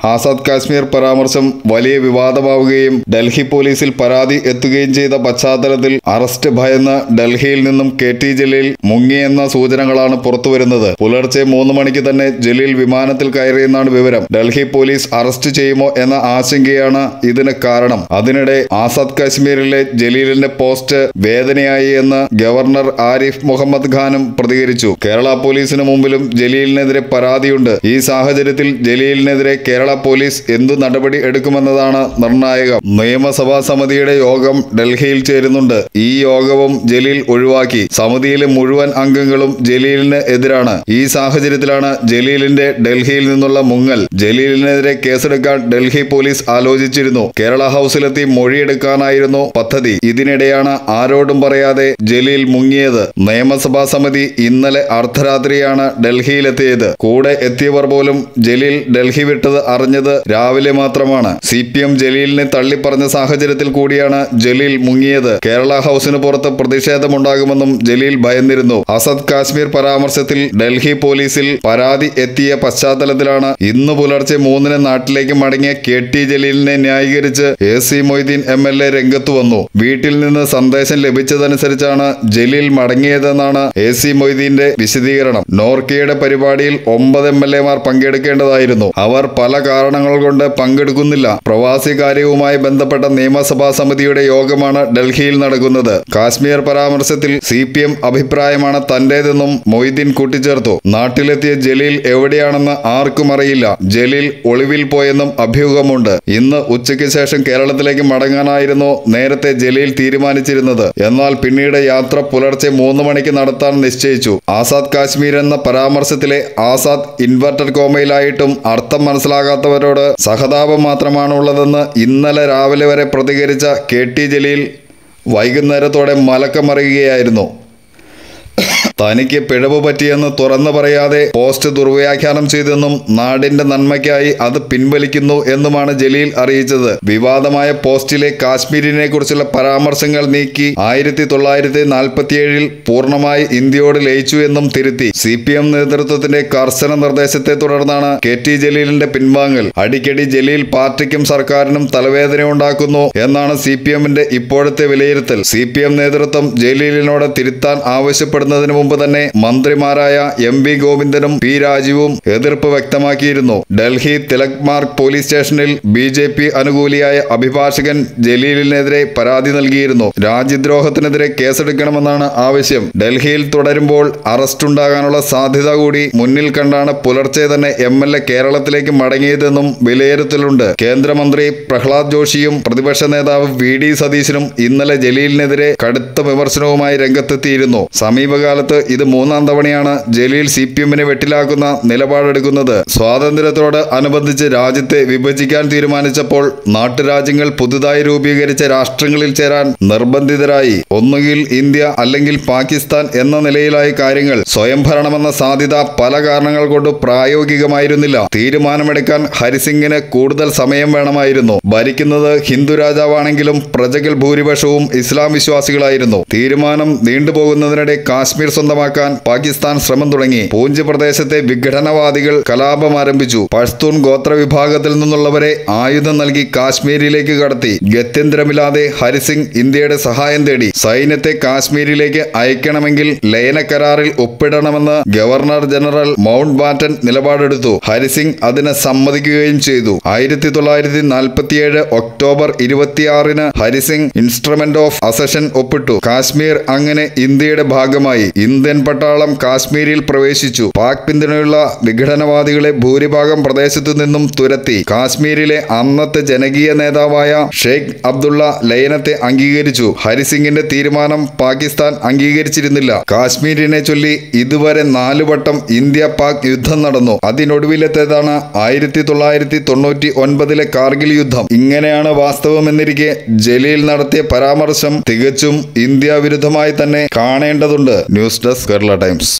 ആസാദ് കാശ്മീർ പരാമർശം വലിയ വിവാദമാവുകയും ഡൽഹി പോലീസിൽ പരാതി എത്തുകയും ചെയ്ത പശ്ചാത്തലത്തിൽ അറസ്റ്റ് ഭയന്ന് ഡൽഹിയിൽ നിന്നും കെ ടി ജലീൽ മുങ്ങിയെന്ന സൂചനകളാണ് പുറത്തുവരുന്നത് പുലർച്ചെ മൂന്ന് മണിക്ക് തന്നെ ജലീൽ വിമാനത്തിൽ കയറിയെന്നാണ് വിവരം ഡൽഹി പോലീസ് അറസ്റ്റ് ചെയ്യുമോ എന്ന ആശങ്കയാണ് ഇതിന് കാരണം അതിനിടെ ആസാദ് കാശ്മീരിലെ ജലീലിന്റെ പോസ്റ്റ് വേദനയായി എന്ന് ഗവർണർ ആരിഫ് മുഹമ്മദ് ഖാനും പ്രതികരിച്ചു കേരള പോലീസിന് മുമ്പിലും ജലീലിനെതിരെ പരാതിയുണ്ട് ഈ സാഹചര്യത്തിൽ ജലീലിനെതിരെ കേരള പോലീസ് എന്തു നടപടി എടുക്കുമെന്നതാണ് നിർണായകം നിയമസഭാ സമിതിയുടെ യോഗം ഡൽഹിയിൽ ചേരുന്നുണ്ട് ഈ യോഗവും ജലീൽ ഒഴിവാക്കി സമിതിയിലെ മുഴുവൻ അംഗങ്ങളും ജലീലിന് എതിരാണ് ഈ സാഹചര്യത്തിലാണ് ജലീലിന്റെ ഡൽഹിയിൽ നിന്നുള്ള മുങ്ങൽ ജലീലിനെതിരെ കേസെടുക്കാൻ ഡൽഹി പോലീസ് ആലോചിച്ചിരുന്നു കേരള ഹൌസിലെത്തി മൊഴിയെടുക്കാനായിരുന്നു പദ്ധതി ഇതിനിടെയാണ് ആരോടും പറയാതെ ജലീൽ മുങ്ങിയത് നിയമസഭാ സമിതി ഇന്നലെ അർദ്ധരാത്രിയാണ് ഡൽഹിയിലെത്തിയത് കൂടെ എത്തിയവർ പോലും ജലീൽ ഡൽഹി വിട്ടത് അറിഞ്ഞത് രാവിലെ മാത്രമാണ് സി പി എം ജലീലിനെ തള്ളിപ്പറഞ്ഞ സാഹചര്യത്തിൽ കൂടിയാണ് ജലീൽ മുങ്ങിയത് കേരള ഹൌസിന് പുറത്ത് പ്രതിഷേധമുണ്ടാകുമെന്നും ജലീൽ ഭയന്നിരുന്നു അസദ് കാശ്മീർ പരാമർശത്തിൽ ഡൽഹി പോലീസിൽ പരാതി എത്തിയ പശ്ചാത്തലത്തിലാണ് ഇന്ന് പുലർച്ചെ മൂന്നിന് നാട്ടിലേക്ക് മടങ്ങിയ കെ ടി ജലീലിനെ ന്യായീകരിച്ച് A C Moideen M L A രംഗത്തു വന്നു വീട്ടിൽ നിന്ന് സന്ദേശം ലഭിച്ചതനുസരിച്ചാണ് ജലീൽ മടങ്ങിയതെന്നാണ് എ സി മൊയ്തീന്റെ വിശദീകരണം നോർക്കയുടെ പരിപാടിയിൽ ഒമ്പത് എം എൽ എമാർ പങ്കെടുക്കേണ്ടതായിരുന്നു അവർ പല കാരണങ്ങൾ കൊണ്ട് പങ്കെടുക്കുന്നില്ല പ്രവാസി കാര്യവുമായി ബന്ധപ്പെട്ട നിയമസഭാ സമിതിയുടെ യോഗമാണ് ഡൽഹിയിൽ നടക്കുന്നത് കാശ്മീർ പരാമർശത്തിൽ സി പി എം അഭിപ്രായമാണ് തന്റേതെന്നും മൊയ്തീൻ കൂട്ടിച്ചേർത്തു നാട്ടിലെത്തിയ ജലീൽ എവിടെയാണെന്ന് ആർക്കും അറിയില്ല ജലീൽ ഒളിവിൽ പോയെന്നും അഭ്യൂഹമുണ്ട് ഇന്ന് ഉച്ചയ്ക്ക് ശേഷം കേരളത്തിലേക്ക് മടങ്ങാനായിരുന്നു നേരത്തെ ജലീൽ തീരുമാനിച്ചിരുന്നത് എന്നാൽ പിന്നീട് യാത്ര പുലർച്ചെ മൂന്ന് മണിക്ക് നടത്താൻ നിശ്ചയിച്ചു ആസാദ് കാശ്മീർ എന്ന പരാമർശത്തിലെ ആസാദ് ഇൻവെർട്ടഡ് കോമയിലായിട്ടും അർത്ഥം മനസ്സിലാകാത്തവരോട് സഹതാപം മാത്രമാണുള്ളതെന്ന് ഇന്നലെ രാവിലെ വരെ പ്രതികരിച്ച കെ ടി ജലീൽ വൈകുന്നേരത്തോടെ മലക്കമറിയുകയായിരുന്നു തനിക്ക് പിഴവ് പറ്റിയെന്ന് തുറന്നു പറയാതെ പോസ്റ്റ് ദുർവ്യാഖ്യാനം ചെയ്തെന്നും നാടിന്റെ നന്മയ്ക്കായി അത് പിൻവലിക്കുന്നു എന്നുമാണ് ജലീൽ അറിയിച്ചത് വിവാദമായ പോസ്റ്റിലെ കാശ്മീരിനെ കുറിച്ചുള്ള പരാമർശങ്ങൾ നീക്കി ആയിരത്തി തൊള്ളായിരത്തി നാൽപ്പത്തിയേഴിൽ പൂർണ്ണമായി ഇന്ത്യയോട് ലയിച്ചു എന്നും തിരുത്തി സി പി എം നേതൃത്വത്തിന്റെ കർശന നിർദ്ദേശത്തെ തുടർന്നാണ് കെ ടി ജലീലിന്റെ പിൻവാങ്ങൽ അടിക്കടി ജലീൽ പാർട്ടിക്കും സർക്കാരിനും തലവേദന ഉണ്ടാക്കുന്നു എന്നാണ് സി പി എമ്മിന്റെ ഇപ്പോഴത്തെ വിലയിരുത്തൽ സി പി എം നേതൃത്വം ജലീലിനോട് തിരുത്താൻ ആവശ്യപ്പെടുന്നതിന് മുമ്പ് തന്നെ മന്ത്രിമാരായ എം വി ഗോവിന്ദനും പി രാജീവും എതിർപ്പ് വ്യക്തമാക്കിയിരുന്നു ഡൽഹി തിലക് മാർഗ് പോലീസ് സ്റ്റേഷനിൽ ബി ജെ പി അനുകൂലിയായ അഭിഭാഷകൻ ജലീലിനെതിരെ പരാതി നൽകിയിരുന്നു രാജ്യദ്രോഹത്തിനെതിരെ കേസെടുക്കണമെന്നാണ് ആവശ്യം ഡൽഹിയിൽ തുടരുമ്പോൾ അറസ്റ്റ് ഉണ്ടാകാനുള്ള സാധ്യത കൂടി മുന്നിൽ കണ്ടാണ് പുലർച്ചെ തന്നെ എം എൽ എ കേരളത്തിലേക്ക് മടങ്ങിയതെന്നും വിലയിരുത്തലുണ്ട് കേന്ദ്രമന്ത്രി പ്രഹ്ലാദ് ജോഷിയും പ്രതിപക്ഷ നേതാവ് വി ഡി സതീശനും ഇന്നലെ ജലീലിനെതിരെ കടുത്ത വിമർശനവുമായി രംഗത്തെത്തിയിരുന്നു സമീപകാലത്ത് ഇത് മൂന്നാം തവണയാണ് ജലീൽ സി പി എമ്മിനെ വെട്ടിലാക്കുന്ന നിലപാടെടുക്കുന്നത് സ്വാതന്ത്ര്യത്തോട് അനുബന്ധിച്ച് രാജ്യത്തെ വിഭജിക്കാൻ തീരുമാനിച്ചപ്പോൾ നാട്ടുരാജ്യങ്ങൾ പുതുതായി രൂപീകരിച്ച രാഷ്ട്രങ്ങളിൽ ചേരാൻ നിർബന്ധിതരായി ഒന്നുകിൽ ഇന്ത്യ അല്ലെങ്കിൽ പാകിസ്ഥാൻ എന്ന നിലയിലായി കാര്യങ്ങൾ സ്വയംഭരണമെന്ന സാധ്യത പല കാരണങ്ങൾ കൊണ്ട് പ്രായോഗികമായിരുന്നില്ല തീരുമാനമെടുക്കാൻ ഹരിസിംഗിന് കൂടുതൽ സമയം വേണമായിരുന്നു ഭരിക്കുന്നത് ഹിന്ദു രാജാവാണെങ്കിലും പ്രജകൾ ഭൂരിപക്ഷവും ഇസ്ലാം വിശ്വാസികളായിരുന്നു തീരുമാനം നീണ്ടുപോകുന്നതിനിടെ കാശ്മീർ സ്വന്തമാക്കാൻ പാകിസ്ഥാൻ ശ്രമം തുടങ്ങി പൂഞ്ച് പ്രദേശത്തെ വിഘടനവാദികൾ കലാപം ആരംഭിച്ചു പഷ്തൂൺ ഗോത്ര വിഭാഗത്തിൽ നിന്നുള്ളവരെ ആയുധം നൽകി കാശ്മീരിലേക്ക് കടത്തി ഗത്യന്തരമില്ലാതെ ഹരിസിംഗ് ഇന്ത്യയുടെ സഹായം തേടി സൈന്യത്തെ കാശ്മീരിലേക്ക് അയക്കണമെങ്കിൽ ലയന കരാറിൽ ഒപ്പിടണമെന്ന് ഗവർണർ ജനറൽ മൗണ്ട് ബാറ്റൻ നിലപാടെടുത്തു ഹരിസിംഗ് അതിന് സമ്മതിക്കുകയും ചെയ്തു ആയിരത്തി തൊള്ളായിരത്തി നാൽപ്പത്തിയേഴ് ഒക്ടോബർ ഇരുപത്തിയാറിന് ഹരിസിംഗ് ഇൻസ്ട്രുമെന്റ് ഓഫ് അസഷൻ ഒപ്പിട്ടു കാശ്മീർ അങ്ങനെ ഇന്ത്യയുടെ ഭാഗമായി ഇന്ത്യൻ പട്ടാളം കാശ്മീരിൽ പ്രവേശിച്ചു പാക് പിന്തുണയുള്ള വിഘടനവാദികളെ ഭൂരിഭാഗം പ്രദേശത്തു നിന്നും തുരത്തി കാശ്മീരിലെ അന്നത്തെ ജനകീയ നേതാവായ ഷെയ്ഖ് അബ്ദുള്ള ലയനത്തെ അംഗീകരിച്ചു ഹരിസിംഗിന്റെ തീരുമാനം പാകിസ്ഥാൻ അംഗീകരിച്ചിരുന്നില്ല കാശ്മീരിനെ ചൊല്ലി ഇതുവരെ നാലു വട്ടം ഇന്ത്യ പാക് യുദ്ധം നടന്നു അതിനൊടുവിലെത്തേതാണ് ആയിരത്തി തൊള്ളായിരത്തി തൊണ്ണൂറ്റി ഒൻപതിലെ കാർഗിൽ യുദ്ധം ഇങ്ങനെയാണ് വാസ്തവമെന്നിരിക്കെ ജലീൽ നടത്തിയ പരാമർശം തികച്ചും ഇന്ത്യ വിരുദ്ധമായി തന്നെ കാണേണ്ടതുണ്ട് ന്യൂസ് ഡെസ്ക് കേരള ടൈംസ്